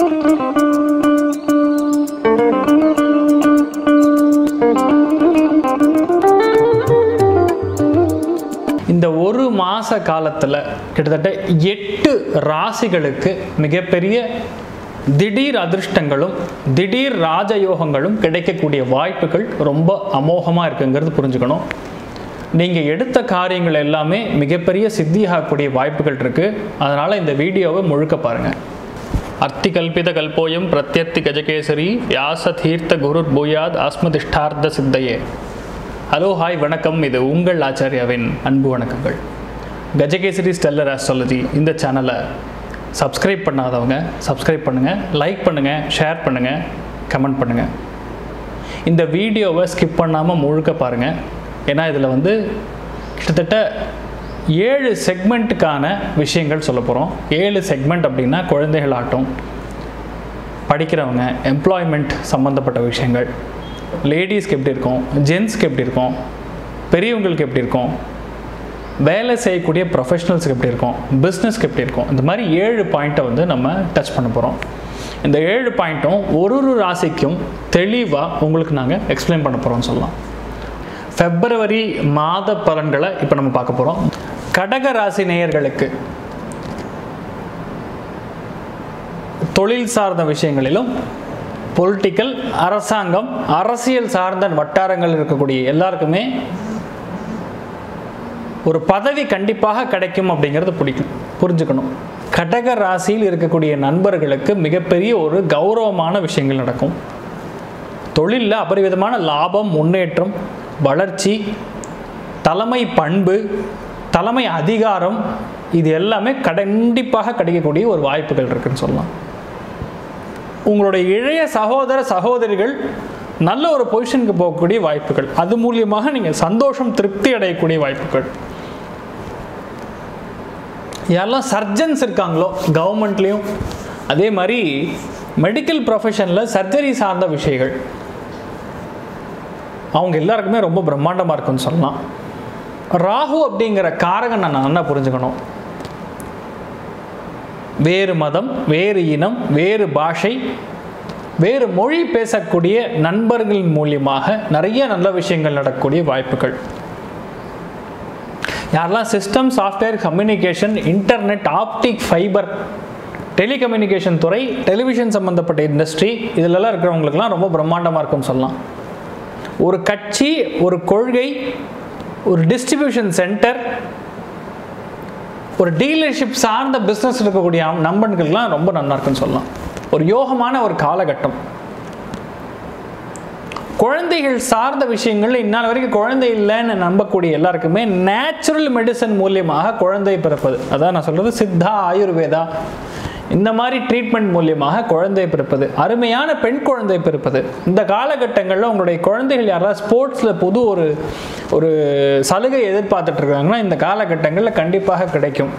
இந்த ஒரு மாத காலத்தில் கிட்டத்தட்ட எட்டு ராசிகளுக்கு மிகப்பெரிய திடீர் அதிர்ஷ்டங்களும் திடீர் ராஜயோகங்களும் கிடைக்கக்கூடிய வாய்ப்புகள் ரொம்ப அமோகமாக இருக்குங்கிறது புரிஞ்சுக்கணும் நீங்கள் எடுத்த காரியங்கள் எல்லாமே மிகப்பெரிய சித்தியாகக்கூடிய வாய்ப்புகள் இருக்குது அதனால் இந்த வீடியோவை முழுக்க பாருங்கள் அர்த்தி கல்பித கல்போயம் பிரத்யர்த்தி கஜகேசரி வியாச தீர்த்த குரு பூயாத் ஆஸ்மதிஷ்டார்த்த சித்தையே ஹலோ ஹாய் வணக்கம் இது உங்கள் ஆச்சாரியாவின் அன்பு வணக்கங்கள் கஜகேசரி ஸ்டெல்லர் ஆஸ்ட்ராலஜி இந்த சேனலை சப்ஸ்கிரைப் பண்ணாதவங்க சப்ஸ்கிரைப் பண்ணுங்கள் லைக் பண்ணுங்கள் ஷேர் பண்ணுங்கள் கமெண்ட் பண்ணுங்கள் இந்த வீடியோவை ஸ்கிப் பண்ணாமல் முழுக்க பாருங்கள் ஏன்னா இதில் வந்து கிட்டத்தட்ட ஏழு செக்மெண்ட்டுக்கான விஷயங்கள் சொல்ல போகிறோம் ஏழு செக்மெண்ட் அப்படின்னா குழந்தைகள் ஆட்டம் படிக்கிறவங்க எம்ப்ளாய்மெண்ட் சம்மந்தப்பட்ட விஷயங்கள் லேடிஸ்க்கு எப்படி இருக்கும் ஜென்ஸ்க்கு எப்படி இருக்கும் பெரியவங்களுக்கு எப்படி இருக்கும் வேலை செய்யக்கூடிய ப்ரொஃபஷனல்ஸ்க்கு எப்படி இருக்கும் பிஸ்னஸ்க்கு எப்படி இருக்கும் இந்த மாதிரி ஏழு பாயிண்ட்டை வந்து நம்ம டச் பண்ண போகிறோம் இந்த ஏழு பாயிண்ட்டும் ஒரு ஒரு ராசிக்கும் தெளிவாக உங்களுக்கு நாங்கள் எக்ஸ்பிளைன் பண்ண போகிறோம்னு சொல்லலாம் ஃபெப்ரவரி மாத பலன்களை இப்போ நம்ம பார்க்க போகிறோம் கடக ராசி நேயர்களுக்கு தொழில் சார்ந்த விஷயங்களிலும் பொலிட்டிக்கல் அரசாங்கம் அரசியல் சார்ந்த வட்டாரங்கள் இருக்கக்கூடிய எல்லாருக்குமே ஒரு பதவி கண்டிப்பாக கிடைக்கும் அப்படிங்கிறது பிடிக்கும் புரிஞ்சுக்கணும் கடக ராசியில் இருக்கக்கூடிய நண்பர்களுக்கு மிகப்பெரிய ஒரு கௌரவமான விஷயங்கள் நடக்கும் தொழிலில் அபரிவிதமான லாபம் முன்னேற்றம் வளர்ச்சி தலைமை பண்பு தலைமை அதிகாரம் இது எல்லாமே கண்டிப்பாக கிடைக்கக்கூடிய ஒரு வாய்ப்புகள் இருக்குன்னு சொல்லலாம் உங்களுடைய இளைய சகோதர சகோதரிகள் நல்ல ஒரு பொசிஷனுக்கு போகக்கூடிய வாய்ப்புகள் அது மூலியமாக நீங்கள் சந்தோஷம் திருப்தி அடையக்கூடிய வாய்ப்புகள் யாரெல்லாம் சர்ஜன்ஸ் இருக்காங்களோ கவர்மெண்ட்லேயும் அதே மாதிரி மெடிக்கல் ப்ரொஃபஷனில் சர்ஜரி சார்ந்த விஷயங்கள் அவங்க எல்லாருக்குமே ரொம்ப பிரம்மாண்டமாக இருக்குன்னு சொல்லலாம் ராகு அப்படிங்கிற காரகன் நான் நல்லா புரிஞ்சுக்கணும் வேறு மதம் வேறு இனம் வேறு பாஷை வேறு மொழி பேசக்கூடிய நண்பர்கள் மூலியமாக நிறைய நல்ல விஷயங்கள் நடக்கக்கூடிய வாய்ப்புகள் யாரெல்லாம் system software communication internet optic fibre telecommunication துறை டெலிவிஷன் சம்மந்தப்பட்ட இண்டஸ்ட்ரி இதிலெல்லாம் இருக்கிறவங்களுக்குலாம் ரொம்ப பிரம்மாண்டமாக இருக்கும்னு சொல்லலாம் ஒரு கட்சி ஒரு கொள்கை ஒரு டிஸ்ட்ரிபியூஷன் சென்டர் ஒரு டீலர்ஷிப் சார்ந்த பிஸ்னஸ் இருக்கக்கூடிய நண்பர்களுக்கெல்லாம் ரொம்ப நல்லா இருக்குன்னு சொல்லலாம் ஒரு யோகமான ஒரு காலகட்டம் குழந்தைகள் சார்ந்த விஷயங்கள் இந்நாள் வரைக்கும் குழந்தை இல்லைன்னு நம்பக்கூடிய எல்லாருக்குமே நேச்சுரல் மெடிசன் மூலியமாக குழந்தை பிறப்பது அதான் நான் சொல்றது சித்தா ஆயுர்வேதா இந்த மாதிரி ட்ரீட்மெண்ட் மூலியமாக குழந்தை பிறப்பது அருமையான பெண் குழந்தை பிறப்பது இந்த காலகட்டங்களில் உங்களுடைய குழந்தைகள் யாராவது ஸ்போர்ட்ஸில் புது ஒரு ஒரு சலுகை எதிர்பார்த்துட்டு இருக்காங்கன்னா இந்த காலகட்டங்களில் கண்டிப்பாக கிடைக்கும்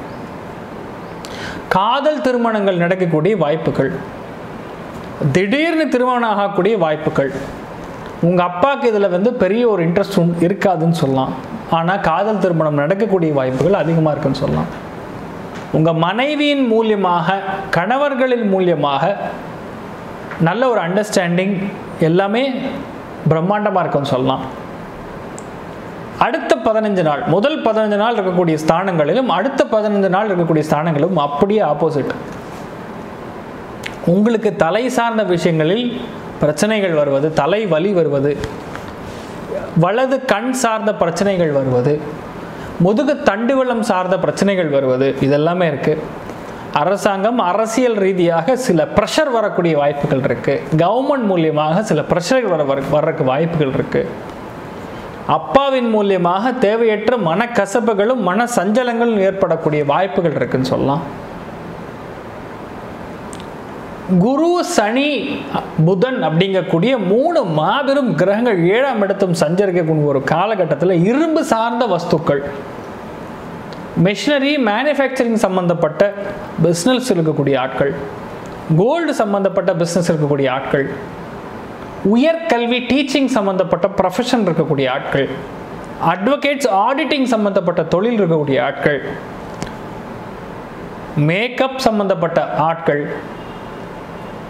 காதல் திருமணங்கள் நடக்கக்கூடிய வாய்ப்புகள் திடீர்னு திருமணம் ஆகக்கூடிய வாய்ப்புகள் உங்கள் அப்பாவுக்கு இதில் வந்து பெரிய ஒரு இன்ட்ரெஸ்ட் இருக்காதுன்னு சொல்லலாம் ஆனால் காதல் திருமணம் நடக்கக்கூடிய வாய்ப்புகள் அதிகமாக இருக்குன்னு சொல்லலாம் உங்கள் மனைவியின் மூலியமாக கணவர்களின் மூலியமாக நல்ல ஒரு அண்டர்ஸ்டாண்டிங் எல்லாமே பிரம்மாண்டமாக இருக்குன்னு சொல்லலாம் அடுத்த பதினஞ்சு நாள் முதல் பதினஞ்சு நாள் இருக்கக்கூடிய ஸ்தானங்களிலும் அடுத்த பதினஞ்சு நாள் இருக்கக்கூடிய ஸ்தானங்களும் அப்படியே ஆப்போசிட் உங்களுக்கு தலை சார்ந்த விஷயங்களில் பிரச்சனைகள் வருவது தலை வலி வருவது வலது கண் சார்ந்த பிரச்சனைகள் வருவது முதுகு தண்டுவளம் சார்ந்த பிரச்சனைகள் வருவது இதெல்லாமே இருக்குது அரசாங்கம் அரசியல் ரீதியாக சில ப்ரெஷர் வரக்கூடிய வாய்ப்புகள் இருக்குது கவர்மெண்ட் மூலியமாக சில ப்ரெஷர் வர வர்றதுக்கு வாய்ப்புகள் இருக்குது அப்பாவின் மூலியமாக தேவையற்ற மனக்கசப்புகளும் மன சஞ்சலங்களும் ஏற்படக்கூடிய வாய்ப்புகள் இருக்குன்னு சொல்லலாம் குரு சனி புதன் அப்படிங்கக்கூடிய மூணு மாபெரும் கிரகங்கள் ஏழாம் இடத்தும் சஞ்சரிக்கக்கூடிய ஒரு காலகட்டத்தில் இரும்பு சார்ந்த வஸ்துக்கள் மிஷினரி மேனுஃபேக்சரிங் சம்பந்தப்பட்ட பிஸ்னஸ் இருக்கக்கூடிய ஆட்கள் கோல்டு சம்பந்தப்பட்ட பிஸ்னஸ் இருக்கக்கூடிய ஆட்கள் உயர்கல்வி டீச்சிங் சம்பந்தப்பட்ட ப்ரொஃபஷன் இருக்கக்கூடிய ஆட்கள் அட்வொகேட்ஸ் ஆடிட்டிங் சம்பந்தப்பட்ட தொழில் இருக்கக்கூடிய ஆட்கள் மேக்கப் சம்பந்தப்பட்ட ஆட்கள்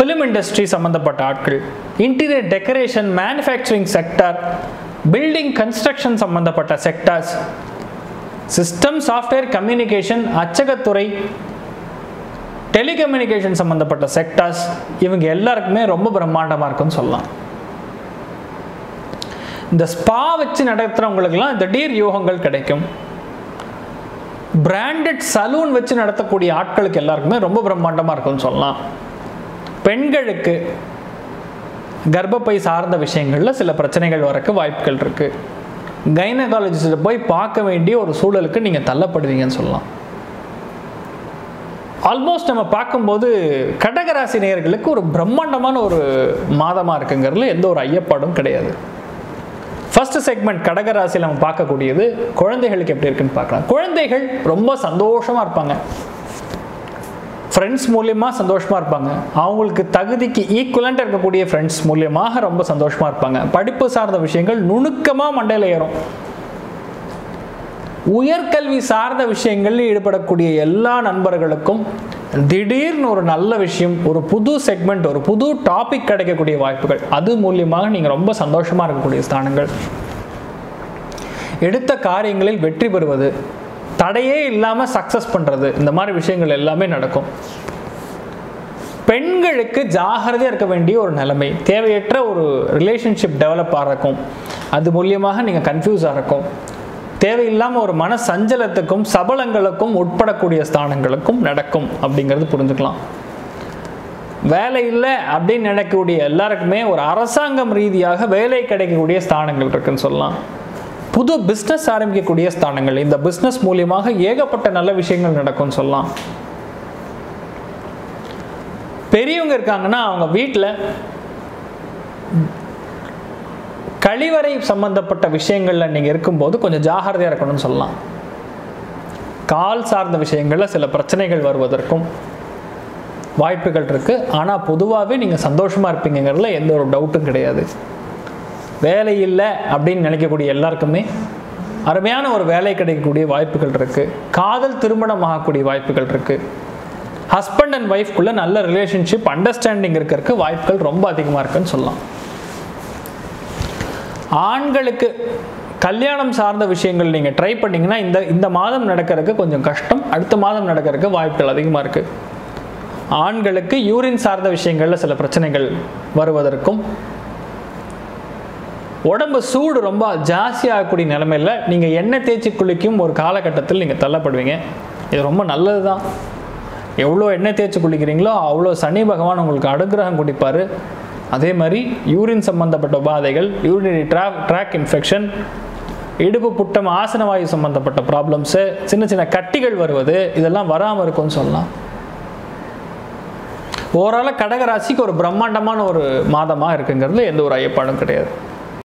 ஃபிலிம் இண்டஸ்ட்ரி சம்மந்தப்பட்ட ஆட்கள் interior decoration manufacturing sector building construction சம்மந்தப்பட்ட செக்டார்ஸ் சிஸ்டம் சாஃப்ட்வேர் கம்யூனிகேஷன் அச்சகத்துறை டெலிகம்யூனிகேஷன் சம்மந்தப்பட்ட செக்டார்ஸ் இவங்க எல்லாருக்குமே ரொம்ப பிரம்மாண்டமாக இருக்குன்னு சொல்லலாம் இந்த ஸ்பா வச்சு நடத்துகிறவங்களுக்கெல்லாம் திடீர் யோகங்கள் கிடைக்கும் பிராண்டட் சலூன் வச்சு நடத்தக்கூடிய ஆட்களுக்கு எல்லாருக்குமே ரொம்ப பிரம்மாண்டமாக இருக்கும்னு சொல்லலாம் பெண்களுக்கு கர்ப்பப்பை சார்ந்த விஷயங்களில் சில பிரச்சனைகள் வரக்கு வாய்ப்புகள் இருக்குது கைனகாலஜிஸ்ட்டை போய் பார்க்க வேண்டிய ஒரு சூழலுக்கு நீங்கள் தள்ளப்படுவீங்கன்னு சொல்லலாம் ஆல்மோஸ்ட் நம்ம பார்க்கும்போது கடகராசி நேயர்களுக்கு ஒரு பிரம்மாண்டமான ஒரு மாதமாக இருக்குங்கிறதுல எந்த ஒரு ஐயப்பாடும் கிடையாது ஃபர்ஸ்ட் செக்மெண்ட் கடகராசியில் நம்ம பார்க்கக்கூடியது குழந்தைகளுக்கு எப்படி இருக்குன்னு பார்க்கலாம் குழந்தைகள் ரொம்ப சந்தோஷமாக இருப்பாங்க ஃப்ரெண்ட்ஸ் மூலியமாக சந்தோஷமாக இருப்பாங்க அவங்களுக்கு தகுதிக்கு ஈக்குவலண்ட் இருக்கக்கூடிய ஃப்ரெண்ட்ஸ் மூலியமாக ரொம்ப சந்தோஷமாக இருப்பாங்க படிப்பு சார்ந்த விஷயங்கள் நுணுக்கமாக மண்டையில் ஏறும் உயர்கல்வி சார்ந்த விஷயங்களில் ஈடுபடக்கூடிய எல்லா நண்பர்களுக்கும் திடீர்னு ஒரு நல்ல விஷயம் ஒரு புது செக்மெண்ட் ஒரு புது டாபிக் கிடைக்கக்கூடிய வாய்ப்புகள் அது மூலியமாக நீங்கள் ரொம்ப சந்தோஷமாக இருக்கக்கூடிய ஸ்தானங்கள் எடுத்த காரியங்களில் வெற்றி பெறுவது தடையே இல்லாமல் சக்ஸஸ் பண்ணுறது இந்த மாதிரி விஷயங்கள் எல்லாமே நடக்கும் பெண்களுக்கு ஜாகிரதையாக இருக்க வேண்டிய ஒரு நிலைமை தேவையற்ற ஒரு ரிலேஷன்ஷிப் டெவலப் ஆகிறக்கும் அது மூலியமாக நீங்கள் கன்ஃபியூஸாக இருக்கும் தேவையில்லாமல் ஒரு மன சஞ்சலத்துக்கும் சபலங்களுக்கும் உட்படக்கூடிய ஸ்தானங்களுக்கும் நடக்கும் அப்படிங்கிறது புரிஞ்சுக்கலாம் வேலை இல்லை அப்படின்னு நினைக்கக்கூடிய எல்லாருக்குமே ஒரு அரசாங்கம் ரீதியாக வேலை கிடைக்கக்கூடிய ஸ்தானங்கள் இருக்குன்னு சொல்லலாம் புது பிஸ்னஸ் ஆரம்பிக்கக்கூடிய ஸ்தானங்கள் இந்த பிஸ்னஸ் மூலியமாக ஏகப்பட்ட நல்ல விஷயங்கள் நடக்கும்னு சொல்லலாம் பெரியவங்க இருக்காங்கன்னா அவங்க வீட்டில் கழிவறை சம்பந்தப்பட்ட விஷயங்களில் நீங்கள் இருக்கும்போது கொஞ்சம் ஜாகிரதையாக இருக்கணும்னு சொல்லலாம் கால் சார்ந்த விஷயங்களில் சில பிரச்சனைகள் வருவதற்கும் வாய்ப்புகள் இருக்குது ஆனால் பொதுவாகவே நீங்கள் சந்தோஷமாக இருப்பீங்கிறதுல எந்த ஒரு டவுட்டும் கிடையாது வேலை இல்லை அப்படின்னு நினைக்கக்கூடிய எல்லாருக்குமே அருமையான ஒரு வேலை கிடைக்கக்கூடிய வாய்ப்புகள் இருக்குது காதல் திருமணம் ஆகக்கூடிய வாய்ப்புகள் இருக்குது ஹஸ்பண்ட் அண்ட் ஒய்ஃப்குள்ளே நல்ல ரிலேஷன்ஷிப் அண்டர்ஸ்டாண்டிங் இருக்கிறதுக்கு வாய்ப்புகள் ரொம்ப அதிகமாக இருக்குன்னு சொல்லலாம் ஆண்களுக்கு கல்யாணம் சார்ந்த விஷயங்கள் நீங்கள் ட்ரை பண்ணிங்கன்னா இந்த இந்த மாதம் நடக்கிறதுக்கு கொஞ்சம் கஷ்டம் அடுத்த மாதம் நடக்கிறதுக்கு வாய்ப்புகள் அதிகமாக இருக்குது ஆண்களுக்கு யூரின் சார்ந்த விஷயங்களில் சில பிரச்சனைகள் வருவதற்கும் உடம்பு சூடு ரொம்ப ஜாஸ்தியாகக்கூடிய நிலைமையில் நீங்கள் எண்ணெய் தேய்ச்சி குளிக்கும் ஒரு காலகட்டத்தில் நீங்கள் தள்ளப்படுவீங்க இது ரொம்ப நல்லது தான் எவ்வளோ எண்ணெய் தேய்ச்சி குளிக்கிறீங்களோ அவ்வளோ சனி பகவான் உங்களுக்கு அனுகிரகம் குடிப்பார் அதே மாதிரி யூரின் சம்பந்தப்பட்ட உபாதைகள் யூரினரி ட்ரா ட்ராக் இன்ஃபெக்ஷன் இடுப்பு புட்டம் ஆசனவாயு சம்பந்தப்பட்ட ப்ராப்ளம்ஸு சின்ன சின்ன கட்டிகள் வருவது இதெல்லாம் வராமல் இருக்கும்னு சொல்லலாம் ஓவராலாக கடகராசிக்கு ஒரு பிரம்மாண்டமான ஒரு மாதமாக இருக்குங்கிறதுல எந்த ஒரு ஐயப்பாடும் கிடையாது